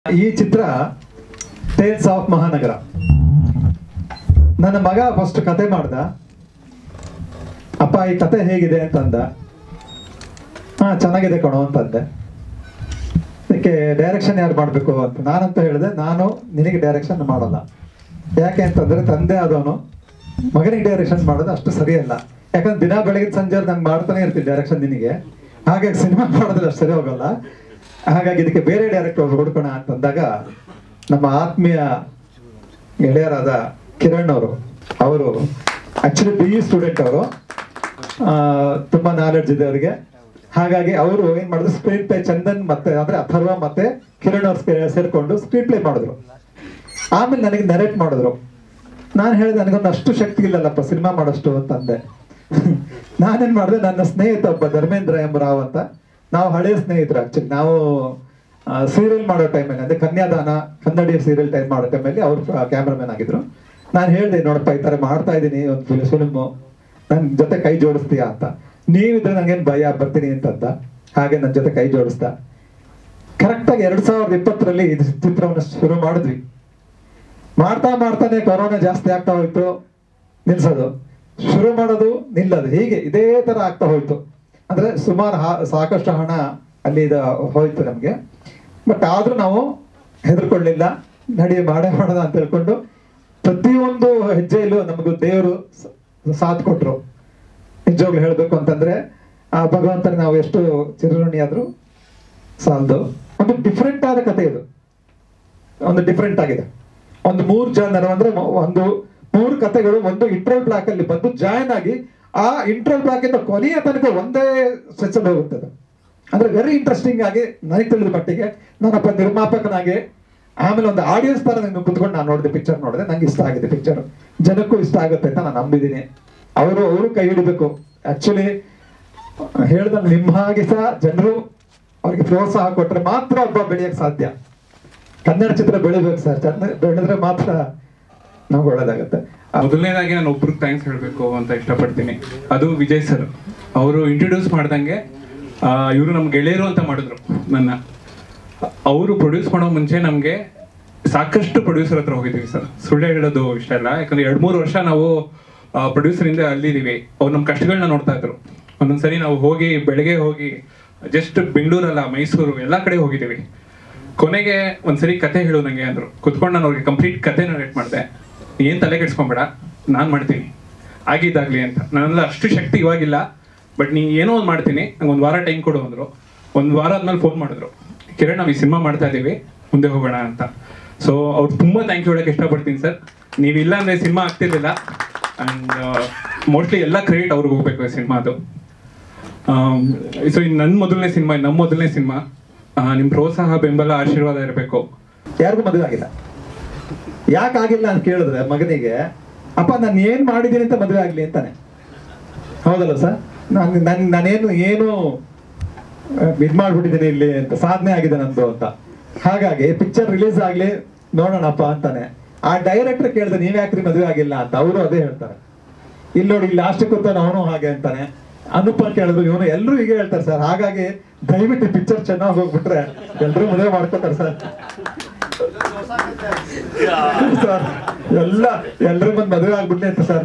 ಈ ಚಿತ್ರ tiles of ಮಹಾನಗರ ನನ್ನ ಮಗ ಫಸ್ಟ್ ಕತೆ ಮಾಡ್ದ ಅಪ್ಪ ಈ ಕತೆ ಹೇಗಿದೆ ಅಂತಂದ ಹಾ ಚೆನ್ನಾಗಿದೆ ಕಣೋ ಅಂತಂದೆ ಅದಕ್ಕೆ ಡೈರೆಕ್ಷನ್ ಯಾರು ಮಾಡಬೇಕು ಅಂತ ನಾನಂತ ಹೇಳಿದೆ ನಾನು ನಿನಗೆ ಡೈರೆಕ್ಷನ್ ಮಾಡಲ್ಲ ಯಾಕೆ ಅಂತಂದ್ರೆ ತಂದೆ ಆದವನು ಮಗನಿಗೆ ಡೈರೆಕ್ಷನ್ ಮಾಡೋದು ಅಷ್ಟು ಸರಿಯಲ್ಲ ಯಾಕಂದ್ರೆ ದಿನ ಬೆಳಗ್ಗೆ ಸಂಜೆ ನಾನು ಮಾಡ್ತಾನೆ ಇರ್ತೀನಿ ಡೈರೆಕ್ಷನ್ ನಿನಗೆ ಹಾಗಾಗಿ ಸಿನಿಮಾ ಮಾಡೋದ್ರೆ ಅಷ್ಟು ಸರಿ ಹೋಗಲ್ಲ ಹಾಗಾಗಿ ಇದಕ್ಕೆ ಬೇರೆ ಡೈರೆಕ್ಟರ್ ಹುಡ್ಕೋಣ ಅಂತಂದಾಗ ನಮ್ಮ ಆತ್ಮೀಯ ಗೆಳೆಯರಾದ ಕಿರಣ್ ಅವರು ಅವರು ಆಕ್ಚುಲಿ ಬಿ ಇ ಸ್ಟೂಡೆಂಟ್ ಅವರು ತುಂಬಾ ನಾಲೆಡ್ಜ್ ಇದೆ ಅವರಿಗೆ ಹಾಗಾಗಿ ಅವರು ಏನ್ ಮಾಡಿದ್ರು ಸ್ಕ್ರೀನ್ ಪ್ಲೇ ಚಂದನ್ ಮತ್ತೆ ಅಂದ್ರೆ ಅಥರ್ವ ಮತ್ತೆ ಕಿರಣ್ ಅವ್ರು ಸೇರ್ಕೊಂಡು ಸ್ಕ್ರೀನ್ ಪ್ಲೇ ಮಾಡಿದ್ರು ಆಮೇಲೆ ನನಗೆ ನರೇಟ್ ಮಾಡಿದ್ರು ನಾನು ಹೇಳಿದೆ ನನಗೊಂದು ಅಷ್ಟು ಶಕ್ತಿ ಇಲ್ಲಲ್ಲಪ್ಪ ಸಿನಿಮಾ ಮಾಡೋಷ್ಟು ಅಂತಂದೆ ನಾನೇನ್ ಮಾಡಿದೆ ನನ್ನ ಸ್ನೇಹಿತ ಒಬ್ಬ ಧರ್ಮೇಂದ್ರ ಎಂಬ ರಾವ್ ಅಂತ ನಾವು ಹಳೆಯ ಸ್ನೇಹಿತರು ಆಕ್ಚುಲಿ ನಾವು ಸೀರಿಯಲ್ ಮಾಡೋ ಟೈಮಲ್ಲಿ ಅಂದ್ರೆ ಕನ್ಯಾದಾನ ಕನ್ನಡಿ ಸೀರಿಯಲ್ ಟೈಮ್ ಮಾಡೋ ಟೈಮಲ್ಲಿ ಅವ್ರು ಕ್ಯಾಮ್ರಾಮನ್ ಆಗಿದ್ರು ನಾನು ಹೇಳಿದೆ ನೋಡಪ್ಪ ಈ ತರ ಮಾಡ್ತಾ ಇದ್ದೀನಿ ಒಂದು ಫಿಲ್ಮು ನನ್ ಜೊತೆ ಕೈ ಜೋಡಿಸ್ತೀಯಾ ಅಂತ ನೀವಿದ್ರೆ ನಂಗೇನ್ ಭಯ ಬರ್ತೀನಿ ಅಂತಂದ ಹಾಗೆ ನನ್ನ ಜೊತೆ ಕೈ ಜೋಡಿಸ್ದ ಕರೆಕ್ಟ್ ಆಗಿ ಎರಡ್ ಸಾವಿರದ ಇಪ್ಪತ್ತರಲ್ಲಿ ಇದು ಚಿತ್ರವನ್ನು ಶುರು ಮಾಡಿದ್ವಿ ಮಾಡ್ತಾ ಮಾಡ್ತಾನೆ ಕೊರೋನಾ ಜಾಸ್ತಿ ಆಗ್ತಾ ಹೋಯ್ತು ನಿಲ್ಸೋದು ಶುರು ಮಾಡೋದು ನಿಲ್ಲೋದು ಹೀಗೆ ಇದೇ ತರ ಆಗ್ತಾ ಹೋಯ್ತು ಅಂದ್ರೆ ಸುಮಾರು ಹಾ- ಸಾಕಷ್ಟು ಹಣ ಅಲ್ಲಿ ಇದು ಹೋಯ್ತು ನಮ್ಗೆ ಬಟ್ ಆದ್ರೂ ನಾವು ಹೆದರ್ಕೊಳ್ಳಿಲ್ಲ ನಡಿ ಮಾಡೇ ಮಾಡೋಣ ಅಂತ ಹೇಳ್ಕೊಂಡು ಪ್ರತಿಯೊಂದು ಹೆಜ್ಜೆಯಲ್ಲೂ ನಮಗೂ ದೇವರು ಸ- ಸಾಥ್ ಕೊಟ್ರು ನಿಜವಾಗ್ಲು ಹೇಳ್ಬೇಕು ಅಂತಂದ್ರೆ ಆ ಭಗವಂತನ ನಾವು ಎಷ್ಟು ಚಿರಋಣಿ ಆದ್ರೂ ಸಾಲದು ಒಂದು ಡಿಫ್ರೆಂಟ್ ಆದ ಕತೆ ಇದು ಒಂದು ಡಿಫ್ರೆಂಟ್ ಆಗಿದೆ ಒಂದು ಮೂರು ಜನರು ಅಂದ್ರೆ ಮ- ಒಂದು ಮೂರು ಕತೆಗಳು ಒಂದು ಇಂಟ್ರೋಲ್ ಬ್ಲಾಕ್ ಅಲ್ಲಿ ಬಂದು ಜಾಯಿನ್ ಆಗಿ ಆ ಇಂಟ್ರೋಲ್ ಬ್ಲಾಕ್ ಇಂದ ಕೊನೆಯ ತನಕ ಒಂದೇ ಸ್ಟ್ರೆಚ್ ಅಲ್ಲಿ ಹೋಗುತ್ತೆ ಅದು. ಅಂದ್ರೆ ವೆರಿ ಇಂಟ್ರೆಸ್ಟಿಂಗ್ ಆಗಿ ನನಗೆ ತಿಳಿದ ಮಟ್ಟಿಗೆ ನಾನೊಬ್ಬ ನಿರ್ಮಾಪಕನಾಗಿ ಆಮೇಲೆ ಒಂದು ಆಡಿಯನ್ಸ್ ತರ ನಂಗೆ ಕುತ್ಕೊಂಡು ನಾನು ನೋಡಿದೆ ಪಿಕ್ಚರ್ ನೋಡಿದೆ ನಂಗೆ ಇಷ್ಟ ಆಗಿದೆ ಪಿಕ್ಚರ್ ಜನಕ್ಕೂ ಇಷ್ಟ ಆಗುತ್ತೆ ಅಂತ ನಾನು ನಂಬಿದ್ದೀನಿ ಅವರು ಅವರು ಕೈ ಹಿಡಿಬೇಕು ಆಕ್ಚುಲಿ ಹೇಳ್ದಂಗೆ ನಿಮ್ಮ ಹಾಗೆ ಸಹ ಜನರು ಅವ್ರಿಗೆ ಪ್ರೋತ್ಸಾಹ ಕೊಟ್ರೆ ಮಾತ್ರ ಒಬ್ಬ ಬೆಳೆಯಕ್ ಸಾಧ್ಯ ಕನ್ನಡ ಚಿತ್ರ ಬೆಳಿಬೇಕು ಸರ್ ಚೆನ್ನ ಬೆಳೆದ್ರೆ ಮಾತ್ರ ನಮ್ಗೆ ಒಳ್ಳೇದಾಗುತ್ತೆ ಮೊದಲನೇದಾಗಿ ನಾನು ಒಬ್ರಿಗೆ ಥ್ಯಾಂಕ್ಸ್ ಹೇಳಬೇಕು ಅಂತ ಇಷ್ಟಪಡ್ತೀನಿ ಅದು ವಿಜಯ್ ಸರ್ ಅವರು ಇಂಟ್ರೊಡ್ಯೂಸ್ ಮಾಡ್ದಂಗೆ ಇವರು ನಮ್ಮ ಗೆಳೆಯರು ಅಂತ ಮಾಡಿದ್ರು ನನ್ನ ಅವರು ಪ್ರೊಡ್ಯೂಸ್ ಮಾಡೋ ಮುಂಚೆ ನಮಗೆ ಸಾಕಷ್ಟು ಪ್ರೊಡ್ಯೂಸರ್ ಹತ್ರ ಹೋಗಿದ್ದೀವಿ ಸರ್ ಸುಳ್ಳು ಹೇಳೋದು ಇಷ್ಟ ಇಲ್ಲ ಯಾಕಂದ್ರೆ ಎರಡು ಮೂರು ವರ್ಷ ನಾವು ಪ್ರೊಡ್ಯೂಸರ್ ಇಂದ ಅಲ್ಲಿದ್ದೀವಿ ಅವ್ರು ನಮ್ಮ ಕಷ್ಟಗಳನ್ನ ನೋಡ್ತಾ ಇದ್ರು ಒಂದೊಂದ್ಸರಿ ನಾವು ಹೋಗಿ ಬೆಳಗ್ಗೆ ಹೋಗಿ ಜಸ್ಟ್ ಬೆಂಗಳೂರಲ್ಲ ಮೈಸೂರು ಎಲ್ಲ ಕಡೆ ಹೋಗಿದ್ದೀವಿ ಕೊನೆಗೆ ಒಂದ್ಸರಿ ಕತೆ ಹೇಳು ನಂಗೆ ಅಂದ್ರು ಕುತ್ಕೊಂಡು ನಾನು ಅವ್ರಿಗೆ ಕಂಪ್ಲೀಟ್ ಕತೆ ನರೇಟ್ ಮಾಡಿದೆ ಏನ್ ತಲೆ ಕೆಡ್ಸ್ಕೊಂಬೇಡ ನಾನ್ ಮಾಡ್ತೀನಿ ಆಗಿದ್ದಾಗ್ಲಿ ಅಂತ ನನ್ನೆಲ್ಲ ಅಷ್ಟು ಶಕ್ತಿ ಇವಾಗಿಲ್ಲ ಬಟ್ ನೀ ಏನೋ ಒಂದು ಮಾಡ್ತೀನಿ ನಂಗೆ ಒಂದು ವಾರ ಟೈಮ್ ಕೊಡು ಅಂದ್ರು ಒಂದು ವಾರ ಆದ್ಮೇಲೆ ಫೋನ್ ಮಾಡಿದ್ರು ಕಿರಣ್ ನಾವು ಈ ಸಿನಿಮಾ ಮಾಡ್ತಾ ಇದೀವಿ ಮುಂದೆ ಹೋಗೋಣ ಅಂತ ಸೊ ಅವ್ರು ತುಂಬಾ ಥ್ಯಾಂಕ್ ಯು ಹೇಳಕ್ ಇಷ್ಟಪಡ್ತೀನಿ ಸರ್ ನೀವಿಲ್ಲ ಅಂದ್ರೆ ಸಿನಿಮಾ ಆಗ್ತಿರ್ಲಿಲ್ಲ ಅಂಡ್ ಮೋಸ್ಟ್ಲಿ ಎಲ್ಲ ಕ್ರೆಡಿಟ್ ಅವ್ರಿಗೆ ಹೋಗ್ಬೇಕು ಈ ಸಿನಿಮಾದು ಸೊ ಇದು ನನ್ನ ಮೊದಲನೇ ಸಿನಿಮಾ ನಮ್ಮ ಮೊದಲನೇ ಸಿನಿಮಾ ನಿಮ್ಮ ಪ್ರೋತ್ಸಾಹ ಬೆಂಬಲ ಆಶೀರ್ವಾದ ಇರಬೇಕು ಯಾರಿಗೂ ಮದುವೆ ಆಗಿಲ್ಲ ಯಾಕೆ ಆಗಿಲ್ಲ ಅಂತ ಕೇಳಿದ್ರೆ ಮಗನಿಗೆ ಅಪ್ಪ ನಾನು ಏನ್ ಮಾಡಿದ್ದೀನಿ ಅಂತ ಮದುವೆ ಆಗ್ಲಿ ಅಂತಾನೆ ಹೌದಲ್ಲ ಸರ್ ನಾನು ನನ್ ನಾನೇನು ಏನು ಇದ್ ಮಾಡ್ಬಿಟ್ಟಿದ್ದೀನಿ ಇಲ್ಲಿ ಅಂತ ಸಾಧನೆ ಆಗಿದೆ ನಂದು ಅಂತ ಹಾಗಾಗಿ ಪಿಕ್ಚರ್ ರಿಲೀಸ್ ಆಗ್ಲಿ ನೋಡೋಣಪ್ಪ ಅಂತಾನೆ ಆ ಡೈರೆಕ್ಟರ್ ಕೇಳಿದ್ರೆ ನೀವ್ ಯಾಕ್ರಿ ಮದುವೆ ಆಗಿಲ್ಲ ಅಂತ ಅವರು ಅದೇ ಹೇಳ್ತಾರೆ ಇಲ್ಲಿ ನೋಡಿ ಇಲ್ಲಿ ಲಾಸ್ಟ್ ಕೂತಾನೆ ಅವನು ಹಾಗೆ ಅಂತಾನೆ ಅನುಪ ಕೇಳಿದ್ರು ಇವನು ಎಲ್ಲರೂ ಹೀಗೆ ಹೇಳ್ತಾರೆ ಸರ್ ಹಾಗಾಗಿ ದಯವಿಟ್ಟು ಪಿಕ್ಚರ್ ಚೆನ್ನಾಗಿ ಹೋಗ್ಬಿಟ್ರೆ ಎಲ್ಲರೂ ಮದುವೆ ಮಾಡ್ಕೋತಾರೆ ಸರ್ ಸರ್ ಎಲ್ಲ ಎಲ್ಲರೂ ಬಂದು ಮದುವೆ ಆಗ್ಬಿಟ್ಲಿ ಅಂತ ಸರ್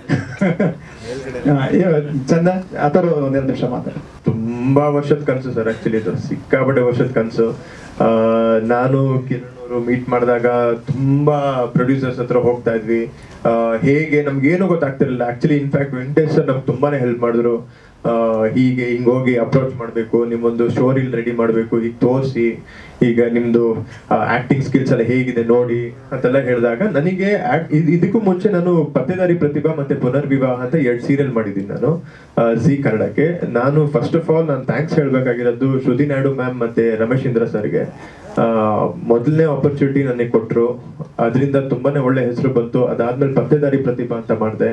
ಚಂದ ಆತರ ಒಂದೆರಡು ನಿಮಿಷ ಮಾತಾಡಿ ತುಂಬಾ ವರ್ಷದ ಕನಸು ಸರ್ ಆಕ್ಚುಲಿ ಇದು ಸಿಕ್ಕಾಪಟ್ಟೆ ವರ್ಷದ ಕನಸು ನಾನು ಕಿರಣ್ ಅವರು ಮೀಟ್ ಮಾಡಿದಾಗ ತುಂಬಾ ಪ್ರೊಡ್ಯೂಸರ್ಸ್ ಹತ್ರ ಹೋಗ್ತಾ ಇದ್ವಿ ಆ, ಹೇಗೆ ನಮ್ಗೇನು ಗೊತ್ತಾಗ್ತಿರಲಿಲ್ಲ ಆಕ್ಚುಲಿ ಇನ್ಫ್ಯಾಕ್ಟ್ ವೆಂಕಟೇಶ್ ಸರ್ ನಮ್ಗೆ ತುಂಬಾನೇ ಹೆಲ್ಪ್ ಮಾಡಿದ್ರು ಆ, ಹೀಗೆ ಹಿಂಗ್ ಹೋಗಿ ಅಪ್ರೋಚ್ ಮಾಡಬೇಕು ನಿಮ್ಮೊಂದು ಸ್ಟೋರಿ ರೆಡಿ ಮಾಡಬೇಕು ಈಗ ತೋರಿಸಿ ಈಗ ನಿಮ್ದು ಆಕ್ಟಿಂಗ್ ಸ್ಕಿಲ್ಸ್ ಎಲ್ಲ ಹೇಗಿದೆ ನೋಡಿ ಅಂತೆಲ್ಲ ಹೇಳಿದಾಗ ನನಗೆ act- ಇದ್- ಇದಕ್ಕೂ ಮುಂಚೆ ನಾನು ಪತ್ತೆದಾರಿ ಪ್ರತಿಭಾ ಮತ್ತೆ ಪುನರ್ವಿವಾಹ ಅಂತ ಎರಡು ಸೀರಿಯಲ್ ಮಾಡಿದ್ದೀನಿ ನಾನು ಜಿ ಕನ್ನಡಕ್ಕೆ ನಾನು ಫಸ್ಟ್ ಆಫ್ ಆಲ್ ನಾನು ಥ್ಯಾಂಕ್ಸ್ ಹೇಳ್ಬೇಕಾಗಿರೋದು ಶ್ರುತಿ ನಾಯ್ಡು ಮ್ಯಾಮ್ ಮತ್ತೆ ರಮೇಶ್ ಇಂದ್ರ ಸರ್ಗೆ ಮೊದಲನೇ ಆಪರ್ಚುನಿಟಿ ನನಗೆ ಕೊಟ್ಟರು ಅದರಿಂದ ತುಂಬಾನೇ ಒಳ್ಳೆ ಹೆಸರು ಬಂತು ಅದಾದ್ಮೇಲೆ ಪತ್ತೆದಾರಿ ಪ್ರತಿಭಾ ಅಂತ ಮಾಡಿದೆ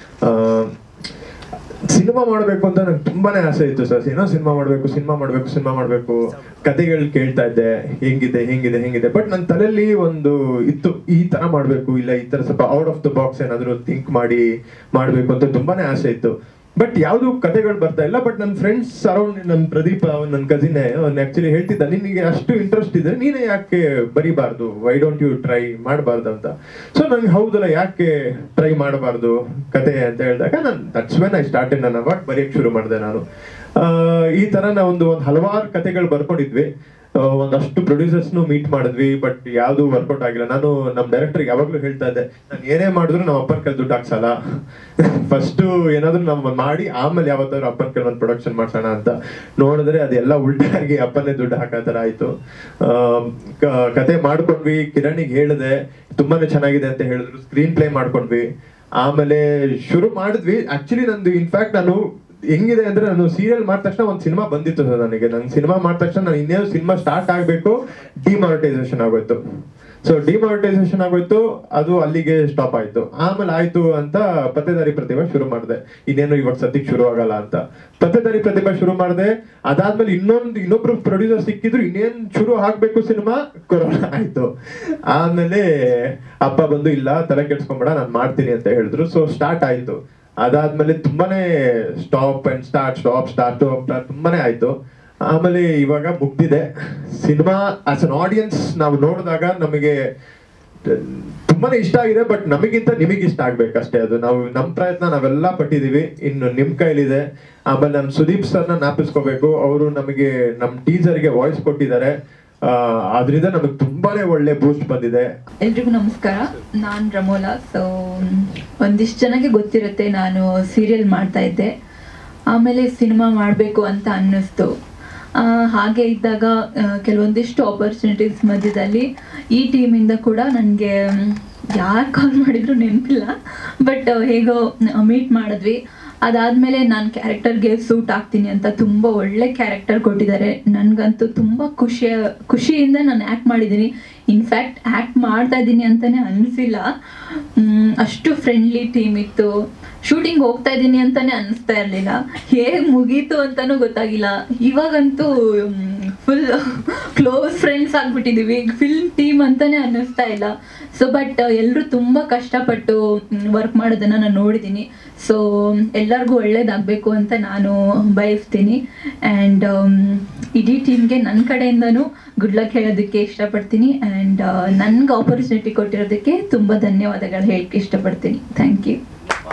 ಸಿನಿಮಾ ಮಾಡಬೇಕು ಅಂತ ನಂಗೆ ತುಂಬಾನೇ ಆಸೆ ಇತ್ತು ಸರ್ ಏನೋ ಸಿನಿಮಾ ಮಾಡಬೇಕು ಸಿನಿಮಾ ಮಾಡಬೇಕು ಸಿನಿಮಾ ಮಾಡಬೇಕು ಕತೆಗಳು ಕೇಳ್ತಾ ಇದ್ದೆ ಹೆಂಗಿದೆ ಹೆಂಗಿದೆ ಹೆಂಗಿದೆ ಬಟ್ ನನ್ನ ತಲೆಯಲ್ಲಿ ಒಂದು ಇತ್ತು ಈ ತರ ಮಾಡಬೇಕು ಇಲ್ಲ ಈ ತರ ಸ್ವಲ್ಪ ಔಟ್ ಆಫ್ ದ ಬಾಕ್ಸ್ ಏನಾದ್ರು ಥಿಂಕ್ ಮಾಡಿ ಮಾಡಬೇಕು ಅಂತ ತುಂಬಾನೇ ಆಸೆ ಇತ್ತು ಬಟ್ ಯಾವುದು ಕತೆಗಳು ಬರ್ತಾ ಇಲ್ಲ ಬಟ್ ನನ್ನ ಫ್ರೆಂಡ್ಸ್ ಅರೌಂಡ್ ನನ್ನ ಪ್ರದೀಪ್ ನನ್ನ ಕಸಿನ್ ಅವ್ನು ಆಕ್ಚುಲಿ ಹೇಳ್ತಿದ್ದ ನಿನಗೆ ಅಷ್ಟು ಇಂಟ್ರೆಸ್ಟ್ ಇದ್ರೆ ನೀನೇ ಯಾಕೆ ಬರಿಬಾರ್ದು ವೈ ಡೋಂಟ್ ಯು ಟ್ರೈ ಮಾಡಬಾರ್ದು ಅಂತ ಸೊ ನಂಗೆ ಹೌದಲ್ಲ ಯಾಕೆ ಟ್ರೈ ಮಾಡಬಾರ್ದು ಕತೆ ಅಂತ ಹೇಳಿದಾಗ ನಾನು ದಟ್ಸ್ ವೆನ್ ಐ ಸ್ಟಾರ್ಟೆಡ್ ನಾನು ಅವಾಗ ಬರೆಯಕ್ಕೆ ಶುರು ಮಾಡಿದೆ ನಾನು ಆ, ಈ ತರ ನಾವು ಒಂದು ಒಂದು ಹಲವಾರು ಕತೆಗಳು ಬರ್ಕೊಂಡಿದ್ವಿ ಆ, ಒಂದಷ್ಟು ಪ್ರೊಡ್ಯೂಸರ್ಸ್ನು ಮೀಟ್ ಮಾಡಿದ್ವಿ ಬಟ್ ಯಾವುದು ವರ್ಕೌಟ್ ಆಗಿಲ್ಲ ನಾನು ನಮ್ಮ ಡೈರೆಕ್ಟರ್ ಯಾವಾಗಲೂ ಹೇಳ್ತಾ ಇದ್ದೆ ನಾನು ಏನೇ ಮಾಡಿದ್ರು ನಮ್ಮ ಅಪ್ಪನ ಕೈ ದುಡ್ಡು ಹಾಕ್ಸಲ್ಲ ಫಸ್ಟ್ ಏನಾದ್ರು ನಾವು ಮಾಡಿ ಆಮೇಲೆ ಯಾವತ್ತಾದ್ರು ಅಪ್ಪನ ಕೈ ಒಂದು ಪ್ರೊಡಕ್ಷನ್ ಮಾಡ್ಸೋಣ ಅಂತ ನೋಡಿದ್ರೆ ಅದೆಲ್ಲ ಉಲ್ಟಾಗಿ ಅಪ್ಪನೇ ದುಡ್ಡು ಹಾಕೋ ಥರ ಆಯ್ತು ಆ, ಕ- ಕತೆ ಮಾಡ್ಕೊಂಡ್ವಿ ಕಿರಣಿಗೆ ಹೇಳಿದೆ ತುಂಬಾನೇ ಚೆನ್ನಾಗಿದೆ ಅಂತ ಹೇಳಿದ್ರು ಸ್ಕ್ರೀನ್ ಪ್ಲೇ ಮಾಡ್ಕೊಂಡ್ವಿ ಆಮೇಲೆ ಶುರು ಮಾಡಿದ್ವಿ ಆಕ್ಚುಲಿ ನಂದು ಇನ್ಫ್ಯಾಕ್ಟ್ ನಾನು ಹೆಂಗಿದೆ ಅಂದ್ರೆ ನಾನು ಸೀರಿಯಲ್ ಮಾಡಿದ ತಕ್ಷಣ ಒಂದು ಸಿನಿಮಾ ಬಂದಿತ್ತು ಸರ್ ನನಗೆ ನಂಗೆ ಸಿನಿಮಾ ಮಾಡಿದ ತಕ್ಷಣ ನಾನು ಇನ್ನೇನು ಸಿನಿಮಾ ಸ್ಟಾರ್ಟ್ ಆಗಬೇಕು ಡಿಮಾನಿಟೈಸೇಷನ್ ಆಗೋಯ್ತು ಸೊ ಡಿಮಾನಿಟೈಸೇಷನ್ ಆಗೋಯ್ತು ಅದು ಅಲ್ಲಿಗೆ ಸ್ಟಾಪ್ ಆಯ್ತು ಆಮೇಲೆ ಆಯ್ತು ಅಂತ ಪತ್ತೆದಾರಿ ಪ್ರತಿಭಾ ಶುರು ಮಾಡಿದೆ ಇನ್ನೇನು ಇವಾಗ ಸದ್ಯಕ್ಕೆ ಶುರು ಆಗಲ್ಲ ಅಂತ ಪತ್ತೆದಾರಿ ಪ್ರತಿಭಾ ಶುರು ಮಾಡಿದೆ ಅದಾದ್ಮೇಲೆ ಇನ್ನೊಂದು ಇನ್ನೊಬ್ರು ಪ್ರೊಡ್ಯೂಸರ್ ಸಿಕ್ಕಿದ್ರು ಇನ್ನೇನ್ ಶುರು ಆಗ್ಬೇಕು ಸಿನಿಮಾ ಕೊರೋನಾ ಆಯ್ತು ಆಮೇಲೆ ಅಪ್ಪ ಬಂದು ಇಲ್ಲ ತಲೆ ಕೆಡ್ಸ್ಕೊಂಬೇಡ ನಾನು ಮಾಡ್ತೀನಿ ಅಂತ ಹೇಳಿದ್ರು ಸೊ ಸ್ಟಾರ್ಟ್ ಆಯ್ತು ಅದಾದ್ಮೇಲೆ ತುಂಬಾನೇ stop and start stop start start ತುಂಬಾನೇ ಆಯ್ತು ಆಮೇಲೆ ಇವಾಗ ಮುಗ್ದಿದೆ ಸಿನಿಮಾ ಆಸ್ ಅನ್ ಆಡಿಯನ್ಸ್ ನಾವು ನೋಡಿದಾಗ ನಮಗೆ ತುಂಬಾನೇ ಇಷ್ಟ ಆಗಿದೆ ಬಟ್ ನಮಗಿಂತ ನಿಮಗೆ ಇಷ್ಟ ಆಗ್ಬೇಕಷ್ಟೇ ಅದು ನಾವು ನಮ್ಮ ಪ್ರಯತ್ನ ನಾವೆಲ್ಲ ಪಟ್ಟಿದೀವಿ ಇನ್ನು ನಿಮ್ ಕೈಲಿದೆ ಆಮೇಲೆ ನಾನು ಸುದೀಪ್ ಸರ್ನ ಜ್ಞಾಪಿಸ್ಕೋಬೇಕು ಅವರು ನಮಗೆ ನಮ್ಮ ಟೀಸರ್ಗೆ ವಾಯ್ಸ್ ಕೊಟ್ಟಿದ್ದಾರೆ ಆ, ಅದರಿಂದ ನಮಗೆ ತುಂಬಾನೇ ಒಳ್ಳೆ ಬೂಸ್ಟ್ ಬಂದಿದೆ ಎಲ್ರಿಗೂ ನಮಸ್ಕಾರ ನಾನು ರಮೋಲಾ ಸೊ ಒಂದಿಷ್ಟು ಜನಕ್ಕೆ ಗೊತ್ತಿರುತ್ತೆ ನಾನು ಸೀರಿಯಲ್ ಮಾಡ್ತಾ ಇದ್ದೆ ಆಮೇಲೆ ಸಿನಿಮಾ ಮಾಡಬೇಕು ಅಂತ ಅನ್ನಿಸ್ತು ಆ, ಹಾಗೆ ಇದ್ದಾಗ ಆ, ಕೆಲವೊಂದಿಷ್ಟು ಆಪರ್ಚುನಿಟೀಸ್ ಮಧ್ಯದಲ್ಲಿ ಈ ಟೀಮಿಂದ ಕೂಡ ನನಗೆ ಯಾರು ಕಾಲ್ ಮಾಡಿದ್ರು ನೆನಪಿಲ್ಲ ಬಟ್ ಹೇಗೋ ಮೀಟ್ ಮಾಡಿದ್ವಿ ಅದಾದಮೇಲೆ ನಾನು ಕ್ಯಾರೆಕ್ಟರ್ಗೆ ಸೂಟ್ ಆಗ್ತೀನಿ ಅಂತ ತುಂಬ ಒಳ್ಳೆ ಕ್ಯಾರೆಕ್ಟರ್ ಕೊಟ್ಟಿದ್ದಾರೆ ನನಗಂತೂ ತುಂಬ ಖುಷಿಯ ಖುಷಿಯಿಂದ ನಾನು ಆ್ಯಕ್ಟ್ ಮಾಡಿದ್ದೀನಿ ಇನ್ಫ್ಯಾಕ್ಟ್ ಆ್ಯಕ್ಟ್ ಮಾಡ್ತಾ ಇದ್ದೀನಿ ಅಂತಲೇ ಅನಿಸಿಲ್ಲ ಅಷ್ಟು ಫ್ರೆಂಡ್ಲಿ ಟೀಮ್ ಇತ್ತು ಶೂಟಿಂಗ್ ಹೋಗ್ತಾ ಇದ್ದೀನಿ ಅಂತಲೇ ಅನ್ನಿಸ್ತಾ ಇರಲಿಲ್ಲ ಹೇಗೆ ಮುಗೀತು ಅಂತಲೂ ಗೊತ್ತಾಗಿಲ್ಲ ಇವಾಗಂತೂ ಫುಲ್ ಕ್ಲೋಸ್ ಫ್ರೆಂಡ್ಸ್ ಆಗಿಬಿಟ್ಟಿದ್ದೀವಿ ಫಿಲ್ಮ್ ಟೀಮ್ ಅಂತಲೇ ಅನ್ನಿಸ್ತಾ ಇಲ್ಲ ಸೊ ಬಟ್ ಎಲ್ಲರೂ ತುಂಬ ಕಷ್ಟಪಟ್ಟು ವರ್ಕ್ ಮಾಡೋದನ್ನು ನಾನು ನೋಡಿದ್ದೀನಿ ಸೊ ಎಲ್ಲರಿಗೂ ಒಳ್ಳೇದಾಗಬೇಕು ಅಂತ ನಾನು ಬಯಸ್ತೀನಿ ಆ್ಯಂಡ್ ಇಡೀ ಟೀಮ್ಗೆ ನನ್ನ ಕಡೆಯಿಂದನೂ ಗುಡ್ ಲಕ್ ಹೇಳೋದಕ್ಕೆ ಇಷ್ಟಪಡ್ತೀನಿ ಆ್ಯಂಡ್ ನನಗೆ ಆಪರ್ಚುನಿಟಿ ಕೊಟ್ಟಿರೋದಕ್ಕೆ ತುಂಬ ಧನ್ಯವಾದಗಳು ಹೇಳಕ್ಕೆ ಇಷ್ಟಪಡ್ತೀನಿ ಥ್ಯಾಂಕ್ ಯು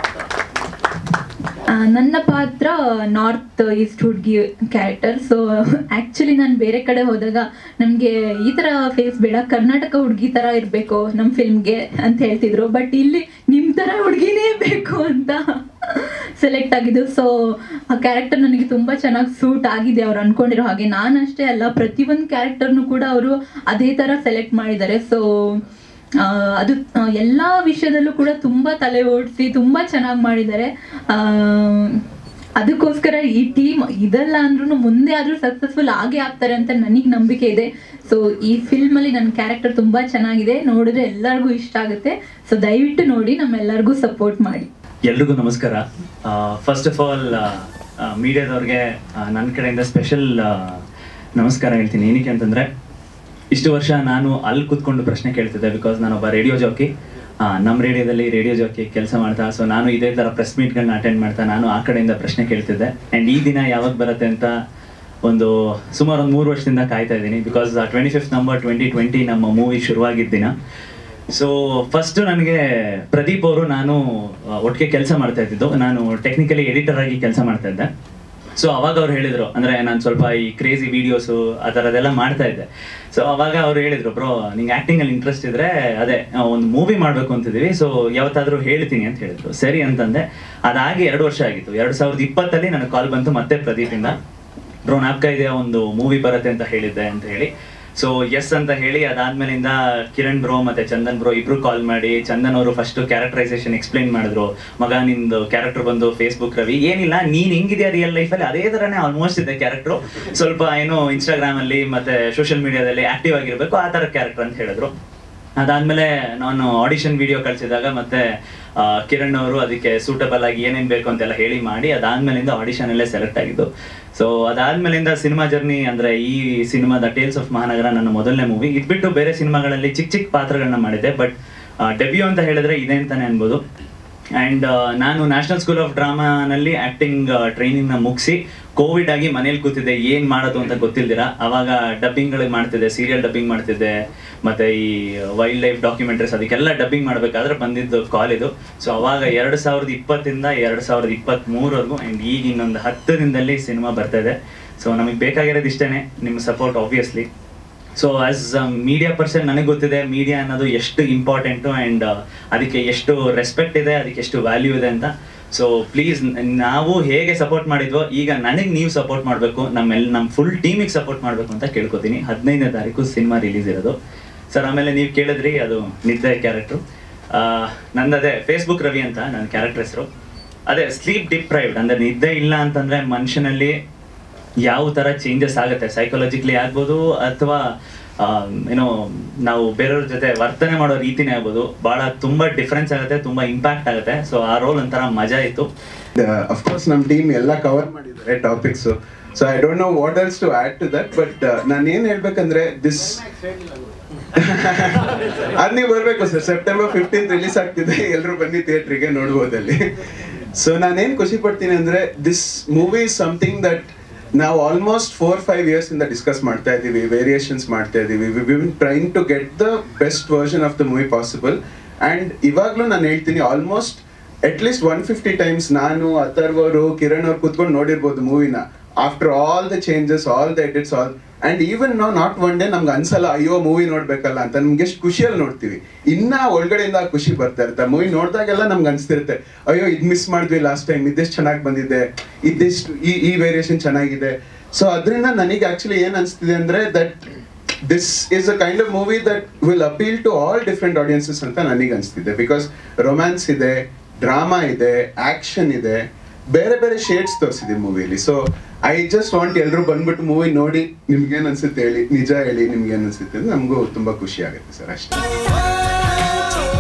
ಆ, ನನ್ನ ಪಾತ್ರ ನಾರ್ತ್ ಈಸ್ಟ್ ಹುಡುಗಿ ಕ್ಯಾರೆಕ್ಟರ್ ಸೊ ಆ್ಯಕ್ಚುಲಿ ನಾನು ಬೇರೆ ಕಡೆ ಹೋದಾಗ ನಮಗೆ ಈ ಥರ ಫೇಸ್ ಬೇಡ ಕರ್ನಾಟಕ ಹುಡುಗಿ ಥರ ಇರಬೇಕು ನಮ್ಮ ಫಿಲ್ಮ್ಗೆ ಅಂತ ಹೇಳ್ತಿದ್ರು ಬಟ್ ಇಲ್ಲಿ ನಿಮ್ಮ ಥರ ಹುಡುಗಿನೇ ಬೇಕು ಅಂತ ಸೆಲೆಕ್ಟ್ ಆಗಿದ್ದು ಸೊ ಆ ಕ್ಯಾರೆಕ್ಟರ್ ನನಗೆ ತುಂಬ ಚೆನ್ನಾಗಿ ಸೂಟ್ ಆಗಿದೆ ಅವ್ರು ಅನ್ಕೊಂಡಿರೋ ಹಾಗೆ ನಾನಷ್ಟೇ ಅಲ್ಲ ಪ್ರತಿಯೊಂದು ಕ್ಯಾರೆಕ್ಟರ್ನು ಕೂಡ ಅವರು ಅದೇ ಥರ ಸೆಲೆಕ್ಟ್ ಮಾಡಿದ್ದಾರೆ ಸೊ ಆ, ಅದು ಆ, ಎಲ್ಲ ವಿಷಯದಲ್ಲೂ ಕೂಡ ತುಂಬ ತಲೆ ಓಡಿಸಿ ತುಂಬ ಚೆನ್ನಾಗಿ ಮಾಡಿದ್ದಾರೆ ಆ, ಅದಕ್ಕೋಸ್ಕರ ಈ ಟೀಮ್ ಇದಲ್ಲ ಅಂದ್ರೂ ಮುಂದೆ ಆದರೂ ಸಕ್ಸಸ್ಫುಲ್ ಆಗೇ ಆಗ್ತಾರೆ ಅಂತ ನನಗೆ ನಂಬಿಕೆ ಇದೆ ಸೊ ಈ ಫಿಲ್ಮಲ್ಲಿ ನನ್ನ ಕ್ಯಾರೆಕ್ಟರ್ ತುಂಬ ಚೆನ್ನಾಗಿದೆ ನೋಡಿದ್ರೆ ಎಲ್ಲರಿಗೂ ಇಷ್ಟ ಆಗುತ್ತೆ ಸೊ ದಯವಿಟ್ಟು ನೋಡಿ ನಮ್ಮೆಲ್ಲರಿಗೂ ಸಪೋರ್ಟ್ ಮಾಡಿ ಎಲ್ರಿಗೂ ನಮಸ್ಕಾರ ಫಸ್ಟ್ ಆಫ್ ಆಲ್ ಮೀಡಿಯಾದವ್ರಿಗೆ ನನ್ನ ಕಡೆಯಿಂದ ಸ್ಪೆಷಲ್ ನಮಸ್ಕಾರ ಹೇಳ್ತೀನಿ ಏನಕ್ಕೆ ಅಂತಂದರೆ ಇಷ್ಟು ವರ್ಷ ನಾನು ಅಲ್ಲಿ ಕೂತ್ಕೊಂಡು ಪ್ರಶ್ನೆ ಕೇಳ್ತಿದ್ದೆ ಬಿಕಾಸ್ ನಾನೊಬ್ಬ ರೇಡಿಯೋ ಜಾಕಿ ನಮ್ಮ ರೇಡಿಯೋದಲ್ಲಿ ರೇಡಿಯೋ ಜಾಕಿ ಕೆಲಸ ಮಾಡ್ತಾ ಸೊ ನಾನು ಇದೇ ಥರ ಪ್ರೆಸ್ ಮೀಟ್ಗಳನ್ನ ಅಟೆಂಡ್ ಮಾಡ್ತಾ ನಾನು ಆ ಕಡೆಯಿಂದ ಪ್ರಶ್ನೆ ಕೇಳ್ತಿದ್ದೆ ಆ್ಯಂಡ್ ಈ ದಿನ ಯಾವಾಗ ಬರುತ್ತೆ ಅಂತ ಒಂದು ಸುಮಾರು ಒಂದು ಮೂರು ವರ್ಷದಿಂದ ಕಾಯ್ತಾ ಇದ್ದೀನಿ because twenty fifth number twenty twenty ನಮ್ಮ ಮೂವಿ ಶುರುವಾಗಿದ್ದ ದಿನ ಸೊ ಫಸ್ಟ್ ನನಗೆ ಪ್ರದೀಪ್ ಅವರು ನಾನು ಆ, ಒಟ್ಟಿಗೆ ಕೆಲಸ ಮಾಡ್ತಾ ಇದ್ದಿದ್ದು ನಾನು ಟೆಕ್ನಿಕಲಿ ಎಡಿಟರ್ ಆಗಿ ಕೆಲಸ ಮಾಡ್ತಾ ಇದ್ದೆ ಸೊ ಅವಾಗ ಅವ್ರು ಹೇಳಿದ್ರು ಅಂದ್ರೆ ನಾನು ಸ್ವಲ್ಪ ಈ ಕ್ರೇಜಿ ವಿಡಿಯೋಸು ಆ ಥರದ್ದೆಲ್ಲ ಮಾಡ್ತಾ ಇದ್ದೆ ಸೊ ಅವಾಗ ಅವ್ರು ಹೇಳಿದ್ರು ಬ್ರೋ ನಿಂಗೆ ಆಕ್ಟಿಂಗ್ ಅಲ್ಲಿ ಇಂಟ್ರೆಸ್ಟ್ ಇದ್ರೆ ಅದೇ ಆ, ಒಂದು ಮೂವಿ ಮಾಡ್ಬೇಕು ಅಂತಿದೀವಿ ಸೊ ಯಾವತ್ತಾದ್ರೂ ಹೇಳ್ತೀನಿ ಅಂತ ಹೇಳಿದ್ರು ಸರಿ ಅಂತಂದೆ ಅದಾಗಿ ಎರಡು ವರ್ಷ ಆಗಿತ್ತು ಎರಡ್ ಸಾವಿರದ ಇಪ್ಪತ್ತಲ್ಲಿ ನನಗೆ ಕಾಲ್ ಬಂತು ಮತ್ತೆ ಪ್ರದೀಪಿಂದ ಬ್ರೋ ನಾಪ್ಕ ಇದೆ ಒಂದು ಮೂವಿ ಬರುತ್ತೆ ಅಂತ ಹೇಳಿದ್ದೆ ಅಂತ ಹೇಳಿ ಸೊ ಎಸ್ ಅಂತ ಹೇಳಿ ಅದಾದ್ಮೇಲಿಂದ ಕಿರಣ್ ಬ್ರೋ ಮತ್ತೆ ಚಂದನ್ ಬ್ರೋ ಇಬ್ರು ಕಾಲ್ ಮಾಡಿ ಚಂದನ್ ಅವರು ಫಸ್ಟ್ ಕ್ಯಾರೆಕ್ಟರೈಸೇಷನ್ ಎಕ್ಸ್ಪ್ಲೈನ್ ಮಾಡಿದ್ರು ಮಗ ನಿಂದು ಕ್ಯಾರೆಕ್ಟರ್ ಬಂದು ಫೇಸ್ಬುಕ್ ರವಿ ಏನಿಲ್ಲ ನೀನ್ ಹೆಂಗಿದ್ಯಾ ರಿಯಲ್ ಲೈಫಲ್ಲಿ ಅದೇ ತರನೇ ಆಲ್ಮೋಸ್ಟ್ ಇದೆ ಕ್ಯಾರೆಕ್ಟರ್ ಸ್ವಲ್ಪ ಏನು ಇನ್ಸ್ಟಾಗ್ರಾಮ್ ಅಲ್ಲಿ ಮತ್ತೆ ಸೋಷಿಯಲ್ ಮೀಡಿಯಾದಲ್ಲಿ ಆಕ್ಟಿವ್ ಆಗಿರ್ಬೇಕು ಆ ತರ ಕ್ಯಾರೆಕ್ಟರ್ ಅಂತ ಹೇಳಿದ್ರು ಅದಾದ್ಮೇಲೆ ನಾನು ಆಡಿಷನ್ ವಿಡಿಯೋ ಕಳಿಸಿದಾಗ ಮತ್ತೆ ಆ, ಕಿರಣ್ ಅವರು ಅದಕ್ಕೆ ಸೂಟಬಲ್ ಆಗಿ ಏನೇನ್ ಬೇಕು ಅಂತೆಲ್ಲ ಹೇಳಿ ಮಾಡಿ ಅದಾದ್ಮೇಲಿಂದ ಆಡಿಷನ್ ಅಲ್ಲೇ ಸೆಲೆಕ್ಟ್ ಆಗಿದ್ದು ಸೊ ಅದಾದ್ಮೇಲಿಂದ ಸಿನಿಮಾ ಜರ್ನಿ ಅಂದ್ರೆ ಈ ಸಿನಿಮಾದ ಟೇಲ್ಸ್ ಆಫ್ ಮಹಾನಗರ ನನ್ನ ಮೊದಲನೇ ಮೂವಿ ಇದ್ಬಿಟ್ಟು ಬೇರೆ ಸಿನಿಮಾಗಳಲ್ಲಿ ಚಿಕ್ಕ ಚಿಕ್ಕ ಪಾತ್ರಗಳನ್ನ ಮಾಡಿದ್ದೆ ಬಟ್ ಡೆಬ್ಯೂ ಅಂತ ಹೇಳಿದ್ರೆ ಇದೆ ಅಂತಾನೆ ಅನ್ಬೋದು ಆ್ಯಂಡ್ ನಾನು ನ್ಯಾಷನಲ್ ಸ್ಕೂಲ್ ಆಫ್ ಡ್ರಾಮಾನಲ್ಲಿ ಆ್ಯಕ್ಟಿಂಗ್ ಟ್ರೈನಿಂಗ್ನ ಮುಗಿಸಿ ಕೋವಿಡ್ ಆಗಿ ಮನೇಲಿ ಕೂತಿದ್ದೆ ಏನು ಮಾಡೋದು ಅಂತ ಗೊತ್ತಿಲ್ದಿರ ಅವಾಗ ಡಬ್ಬಿಂಗ್ಗಳಿಗೆ ಮಾಡ್ತಿದ್ದೆ ಸೀರಿಯಲ್ ಡಬ್ಬಿಂಗ್ ಮಾಡ್ತಿದ್ದೆ ಮತ್ತು ಈ ವೈಲ್ಡ್ ಲೈಫ್ ಡಾಕ್ಯುಮೆಂಟ್ರೀಸ್ ಅದಕ್ಕೆಲ್ಲ ಡಬ್ಬಿಂಗ್ ಮಾಡಬೇಕಾದ್ರೆ ಬಂದಿದ್ದು ಕಾಲ್ ಇದು ಸೊ ಅವಾಗ ಎರಡು ಸಾವಿರದ ಇಪ್ಪತ್ತಿಂದ ಎರಡು ಸಾವಿರದ ಇಪ್ಪತ್ತ್ಮೂರವರೆಗೂ ಆ್ಯಂಡ್ ಈಗ ಇನ್ನೊಂದು ಹತ್ತು ದಿನದಲ್ಲಿ ಸಿನಿಮಾ ಬರ್ತಾ ಇದೆ ಸೊ ನಮಗೆ ಬೇಕಾಗಿರೋದು ಇಷ್ಟೇ ನಿಮ್ಮ support obviously so as media person ನನಗೆ ಗೊತ್ತಿದೆ ಮೀಡಿಯಾ ಅನ್ನೋದು ಎಷ್ಟು ಇಂಪಾರ್ಟೆಂಟು ಆ್ಯಂಡ್ ಅದಕ್ಕೆ ಎಷ್ಟು ರೆಸ್ಪೆಕ್ಟ್ ಇದೆ ಅದಕ್ಕೆ ಎಷ್ಟು ವ್ಯಾಲ್ಯೂ ಇದೆ ಅಂತ ಸೊ ಪ್ಲೀಸ್ ನಾವು ಹೇಗೆ ಸಪೋರ್ಟ್ ಮಾಡಿದ್ವೋ ಈಗ ನನಗೆ ನೀವು ಸಪೋರ್ಟ್ ಮಾಡಬೇಕು ನಮ್ಮೆಲ್ಲ ನಮ್ಮ ಫುಲ್ ಟೀಮಿಗೆ ಸಪೋರ್ಟ್ ಮಾಡಬೇಕು ಅಂತ ಕೇಳ್ಕೊತೀನಿ ಹದಿನೈದನೇ ತಾರೀಕು ಸಿನಿಮಾ ರಿಲೀಸ್ ಇರೋದು ಸರ್ ಆಮೇಲೆ ನೀವು ಕೇಳಿದ್ರಿ ಅದು ನಿದ್ದೆ ಕ್ಯಾರೆಕ್ಟ್ರು ನಂದದೇ ಫೇಸ್ಬುಕ್ ರವಿ ಅಂತ ನನ್ನ ಕ್ಯಾರೆಕ್ಟರ್ ಹೆಸರು ಅದೇ ಸ್ಲೀಪ್ ಡಿಪ್ರೈವ್ಡ್ ಅಂದರೆ ನಿದ್ದೆ ಇಲ್ಲ ಅಂತಂದರೆ ಮನುಷ್ಯನಲ್ಲಿ ಯಾವ ಥರ ಚೇಂಜಸ್ ಆಗುತ್ತೆ ಸೈಕಾಲಜಿಕಲಿ ಆಗ್ಬೋದು ಅಥವಾ ಏನೋ ನಾವು ಬೇರೆಯವ್ರ ಜೊತೆ ವರ್ತನೆ ಮಾಡೋ ರೀತಿನೇ ಆಗ್ಬೋದು ಭಾಳ ತುಂಬ ಡಿಫ್ರೆನ್ಸ್ ಆಗುತ್ತೆ ತುಂಬ ಇಂಪ್ಯಾಕ್ಟ್ ಆಗುತ್ತೆ ಸೊ ಆ ರೋಲ್ ಒಂಥರ ಮಜಾ ಇತ್ತು ಅಫ್ಕೋರ್ಸ್ ನಮ್ಮ ಟೀಮ್ ಎಲ್ಲ ಕವರ್ ಮಾಡಿದ್ದಾರೆ topics so I don't know what else to add to that but ನಾನು ಏನ್ ಹೇಳ್ಬೇಕಂದ್ರೆ ದಿಸ್ ಅದ್ ನೀವು ಬರ್ಬೇಕು ಸರ್ ಸೆಪ್ಟೆಂಬರ್ ಫಿಫ್ಟೀನ್ ರಿಲೀಸ್ ಆಗ್ತಿದೆ ಎಲ್ಲರೂ ಬನ್ನಿ ಥಿಯೇಟ್ರಿಗೆ ನೋಡ್ಬೋದಲ್ಲಿ ಸೊ ನಾನೇನ್ ಖುಷಿ ಪಡ್ತೀನಿ ಅಂದ್ರೆ this movie is something that ನಾವು ಆಲ್ಮೋಸ್ಟ್ ಫೋರ್ ಫೈವ್ ಇಯರ್ಸ್ ಇಂದ ಡಿಸ್ಕಸ್ ಮಾಡ್ತಾ ಇದೀವಿ ವೇರಿಯೇಷನ್ಸ್ ಮಾಡ್ತಾ ಇದೀವಿ we been trying to get the best version of the movie possible and ಇವಾಗ್ಲೂ ನಾನು ಹೇಳ್ತೀನಿ almost at least one fifty times ನಾನು ಅಥರ್ವ್ ಅವರು ಕಿರಣ್ ಅವ್ರು ಕುತ್ಕೊಂಡು ನೋಡಿರ್ಬೋದು ಮೂವಿನ after all the changes all the edits all and even ನಾವು ನಾಟ್ ಒನ್ ಡೇ ನಮ್ಗೆ ಅನ್ಸಲ್ಲ ಅಯ್ಯೋ ಮೂವಿ ನೋಡ್ಬೇಕಲ್ಲ ಅಂತ ನಮ್ಗೆ ಎಷ್ಟು ಖುಷಿಯಲ್ಲಿ ನೋಡ್ತೀವಿ ಇನ್ನ ಒಳಗಡೆಯಿಂದ ಆ ಖುಷಿ ಬರ್ತಾ ಇರುತ್ತೆ ಮೂವಿ ನೋಡಿದಾಗೆಲ್ಲ ನಮ್ಗೆ ಅನ್ಸ್ತಿರುತ್ತೆ ಅಯ್ಯೋ ಇದು ಮಿಸ್ ಮಾಡಿದ್ವಿ ಲಾಸ್ಟ್ ಟೈಮ್ ಇದೆಷ್ಟು ಚೆನ್ನಾಗಿ ಬಂದಿದೆ ಇದಿಷ್ಟು ಈ ಈ ವೇರಿಯೇಷನ್ ಚೆನ್ನಾಗಿದೆ ಸೊ ಅದರಿಂದ ನನಗೆ ಆಕ್ಚುಲಿ ಏನ್ ಅನ್ಸ್ತಿದೆ ಅಂದ್ರೆ that this is a kind of movie that will appeal to all different audiences ಅಂತ ನನಗೆ ಅನಿಸ್ತಿದೆ ಬಿಕಾಸ್ ರೊಮ್ಯಾನ್ಸ್ ಇದೆ ಡ್ರಾಮಾ ಇದೆ ಆಕ್ಷನ್ ಇದೆ ಬೇರೆ ಬೇರೆ ಶೇಡ್ಸ್ ತೋರಿಸಿದೆ ಮೂವಿಲಿ ಸೊ ಐ ಜಸ್ಟ್ ವಾಂಟ್ ಎಲ್ಲರೂ ಬಂದ್ಬಿಟ್ಟು ಮೂವಿ ನೋಡಿ ನಿಮ್ಗೇನ್ ಅನ್ಸುತ್ತೆ ಹೇಳಿ ನಿಜ ಹೇಳಿ ನಿಮ್ಗೇನ್ ಅನ್ಸುತ್ತೆ ಅಂದ್ರೆ ನಮಗೂ ತುಂಬಾ ಖುಷಿ ಆಗುತ್ತೆ ಸರ್ ಅಷ್ಟೇ